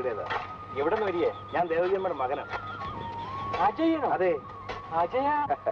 വീടേതാ എവിടെ നിന്ന് വരികയെ ഞാൻ ദേവജിയമ്മയുടെ മകനാണ് അജയനോ അതെ അജയ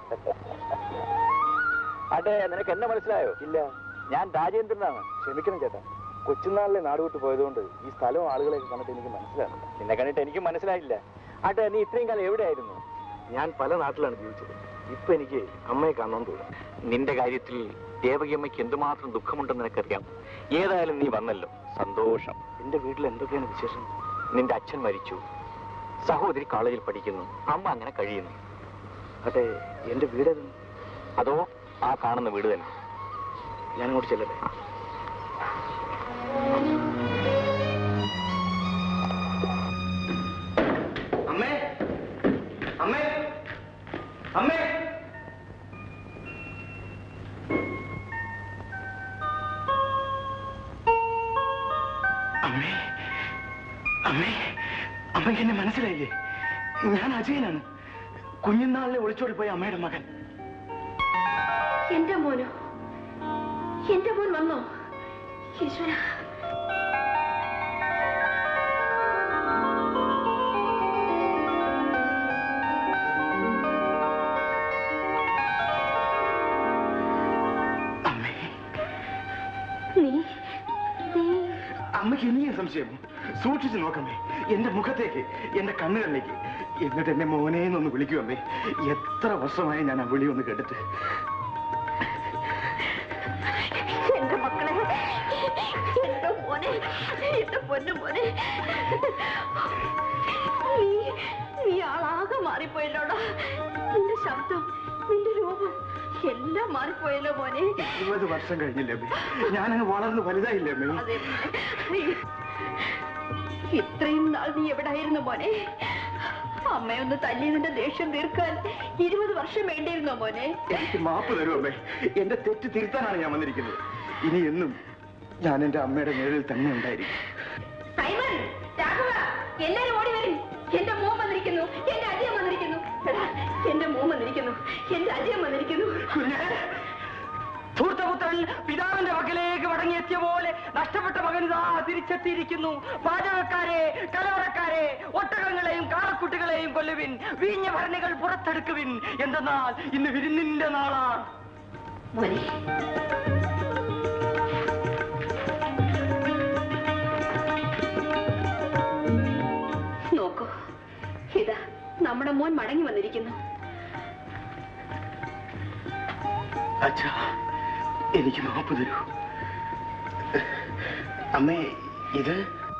അതെ നിനക്ക് എന്നെ മനസ്സിലായോ ഇല്ല ഞാൻ രാജേന്ദ്രനാണ് ക്ഷമിക്കണം ചേട്ടാ കൊച്ചുനാളിലെ നാട് വിട്ട് പോയതുകൊണ്ട് ഈ സ്ഥലവും ആളുകളെയൊക്കെ കണ്ടിട്ട് എനിക്ക് മനസ്സിലാകുന്നില്ല നിന്നെ കണ്ടിട്ട് എനിക്ക് മനസ്സിലായില്ല അട്ടെ നീ ഇത്രയും കാലം എവിടെയായിരുന്നു ഞാൻ പല നാട്ടിലാണ് ജീവിച്ചത് ഇപ്പൊ എനിക്ക് അമ്മയെ കാണണമെന്ന് തോന്നുന്നു നിന്റെ കാര്യത്തിൽ ദേവകിയമ്മയ്ക്ക് എന്തുമാത്രം ദുഃഖമുണ്ടെന്ന് നിനക്കറിയാം ഏതായാലും നീ വന്നല്ലോ സന്തോഷം എന്റെ വീട്ടിൽ എന്തൊക്കെയാണ് വിശേഷം നിന്റെ അച്ഛൻ മരിച്ചു സഹോദരി കോളേജിൽ പഠിക്കുന്നു അമ്മ അങ്ങനെ കഴിയുന്നു അട്ടെ എന്റെ വീടേത് അതോ ആ കാണുന്ന വീട് തന്നെ ഞാനങ്ങോട്ട് ചെല്ലട്ടെ അമ്മേ അമ്മേ അമ്മേ അമ്മേ അമ്മേ അമ്മയ്ക്ക് എന്നെ മനസ്സിലായില്ലേ ഞാൻ അജയനാണ് കുഞ്ഞുനാളിലെ ഒളിച്ചോടി പോയ അമ്മയുടെ മകൻ എന്റെ മോനോ എന്റെ മോൻ വന്നോ ഈശ്വര അമ്മേ നീ നീ അമ്മയ്ക്ക് ഇനിയും സംശയം സൂക്ഷിച്ചു നോക്കമ്മേ എന്റെ മുഖത്തേക്ക് എന്റെ കണ്ണുകളിലേക്ക് എന്നിട്ട് എന്നെ മോനേന്നൊന്ന് വിളിക്കൂ അമ്മേ എത്ര വർഷമായി ഞാൻ ആ വിളി ഒന്ന് കേട്ടിട്ട് എന്റെ മക്കളെ എന്റെ മോനെ എന്റെ പൊന്നു മോനെ നീ നീ ആളാകെ മാറിപ്പോയല്ലോടാ നിന്റെ ശബ്ദം നിന്റെ രൂപം എല്ലാം മാറിപ്പോയല്ലോ മോനെ ഇരുപത് വർഷം കഴിഞ്ഞില്ലേ അമ്മേ ഞാനങ്ങ് വളർന്ന് വലുതായില്ലേ അമ്മേ അതെ ഇത്രയും നാൾ നീ എവിടായിരുന്നു മോനെ അമ്മയൊന്ന് തല്ലിയതിന്റെ ദേഷ്യം തീർക്കാൻ ഇരുപത് വർഷം വേണ്ടിയിരുന്നോ മോനെ എനിക്ക് മാപ്പ് തരൂ അമ്മേ എന്റെ തെറ്റ് തിരുത്താനാണ് ഞാൻ വന്നിരിക്കുന്നത് ഇനി എന്നും ഞാൻ എന്റെ അമ്മയുടെ നേരിൽ തന്നെ ഉണ്ടായിരിക്കും സൈമൺ രാഘവ എല്ലാരും ഓടി വരും എന്റെ മോൻ വന്നിരിക്കുന്നു എന്റെ അജയം വന്നിരിക്കുന്നു എടാ, എന്റെ മോൻ വന്നിരിക്കുന്നു എന്റെ അജയം വന്നിരിക്കുന്നു കുഞ്ഞേ ധൂർത്തപുത്രൻ പിതാവിന്റെ മകലേക്ക് മടങ്ങിയെത്തിയ പോലെ നഷ്ടപ്പെട്ട മകൻ ഇതാ തിരിച്ചെത്തിയിരിക്കുന്നു പാചകക്കാരെ കലവറക്കാരെ ഒട്ടകങ്ങളെയും കാളക്കുട്ടികളെയും കൊല്ലുവിൻ വീഞ്ഞ ഭരണികൾ പുറത്തെടുക്കുവിൻ എന്തെന്നാൽ ഇന്ന് വിരുന്നിന്റെ നാളാണ് മോനെ നോക്കൂ ഇതാ നമ്മുടെ മോൻ മടങ്ങി വന്നിരിക്കുന്നു അച്ഛാ എനിക്ക് മാപ്പ് തരൂ അമ്മേ ഇത്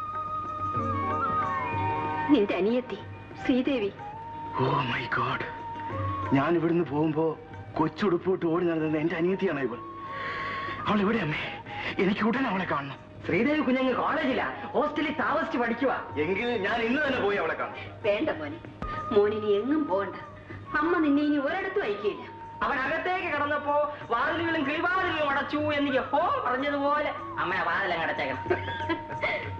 നിന്റെ അനിയത്തി ശ്രീദേവി ഓ മൈ ഗോഡ് ഞാൻ ഇവിടുന്ന് പോകുമ്പോ കൊച്ചുടുപ്പിട്ട് ഓടി നടന്നത് എന്റെ അനിയത്തിയാണ് ഇവൾ അവൾ എവിടെ അമ്മേ എനിക്ക് ഉടനെ അവളെ കാണണം ശ്രീദേവി കുഞ്ഞങ്ങ് കോളേജിലാ ഹോസ്റ്റലിൽ താമസിച്ച് പഠിക്കുക എങ്കിൽ ഞാൻ ഇന്ന് തന്നെ പോയി അവളെ കാണും വേണ്ട മോനെ മോനിനി എങ്ങും പോകണ്ട അമ്മ നിന്നെ ഇനി ഒരിടത്തും അയക്കില്ല അവൻ അകത്തേക്ക് കടന്നപ്പോ വാതിലുകളും കിളിവാതിലുകളും അടച്ചു എന്ന് യഹോ പറഞ്ഞതുപോലെ അമ്മ വാതിലങ്ങ് അടച്ചേക്കണം